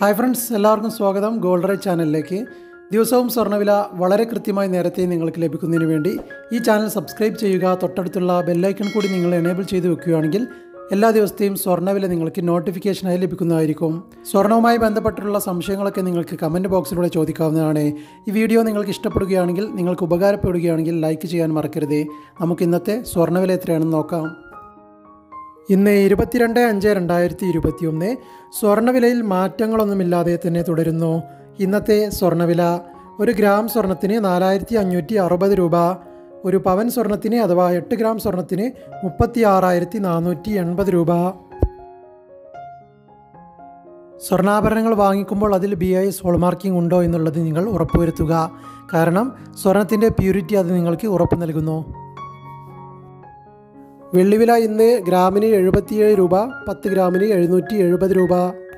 hi friends എല്ലാവർക്കും സ്വാഗതം gold right ചാനലിലേക്ക് ദിവസവും സ്വർണ്ണവില വളരെ കൃത്യമായി നേരത്തെ നിങ്ങൾക്ക് ലഭിക്കുന്നതിന് വേണ്ടി ഈ ചാനൽ സബ്സ്ക്രൈബ് ചെയ്യുക തൊട്ടടുത്തുള്ള ബെല്ലൈക്കൺ കൂടി നിങ്ങൾ എനേബിൾ ചെയ്ത് വെക്കുകയാണെങ്കിൽ എല്ലാ ദിവസത്തെയും സ്വർണ്ണവില നിങ്ങൾക്ക് നോട്ടിഫിക്കേഷനായി ലഭിക്കുന്നതായിരിക്കും സ്വർണവുമായി ബന്ധപ്പെട്ടുള്ള സംശയങ്ങളൊക്കെ നിങ്ങൾക്ക് കമൻറ്റ് ബോക്സിലൂടെ ചോദിക്കാവുന്നതാണ് ഈ വീഡിയോ നിങ്ങൾക്ക് ഇഷ്ടപ്പെടുകയാണെങ്കിൽ നിങ്ങൾക്ക് ഉപകാരപ്പെടുകയാണെങ്കിൽ ലൈക്ക് ചെയ്യാൻ മറക്കരുത് നമുക്ക് ഇന്നത്തെ സ്വർണ്ണവില എത്രയാണെന്ന് നോക്കാം ഇന്ന് ഇരുപത്തിരണ്ട് അഞ്ച് രണ്ടായിരത്തി ഇരുപത്തി ഒന്ന് സ്വർണ്ണവിലയിൽ മാറ്റങ്ങളൊന്നുമില്ലാതെ തന്നെ തുടരുന്നു ഇന്നത്തെ സ്വർണ്ണവില ഒരു ഗ്രാം സ്വർണത്തിന് നാലായിരത്തി അഞ്ഞൂറ്റി അറുപത് രൂപ ഒരു പവൻ സ്വർണത്തിന് അഥവാ എട്ട് ഗ്രാം സ്വർണത്തിന് മുപ്പത്തി ആറായിരത്തി നാനൂറ്റി എൺപത് രൂപ സ്വർണ്ണാഭരണങ്ങൾ വാങ്ങിക്കുമ്പോൾ അതിൽ ബി ഐ എസ് ഹോൾമാർക്കിംഗ് ഉണ്ടോ എന്നുള്ളത് നിങ്ങൾ ഉറപ്പുവരുത്തുക കാരണം സ്വർണത്തിൻ്റെ പ്യൂരിറ്റി അത് നിങ്ങൾക്ക് ഉറപ്പ് നൽകുന്നു വെള്ളിവില ഇന്ന് ഗ്രാമിന് എഴുപത്തിയേഴ് രൂപ പത്ത് ഗ്രാമിന് എഴുന്നൂറ്റി എഴുപത് രൂപ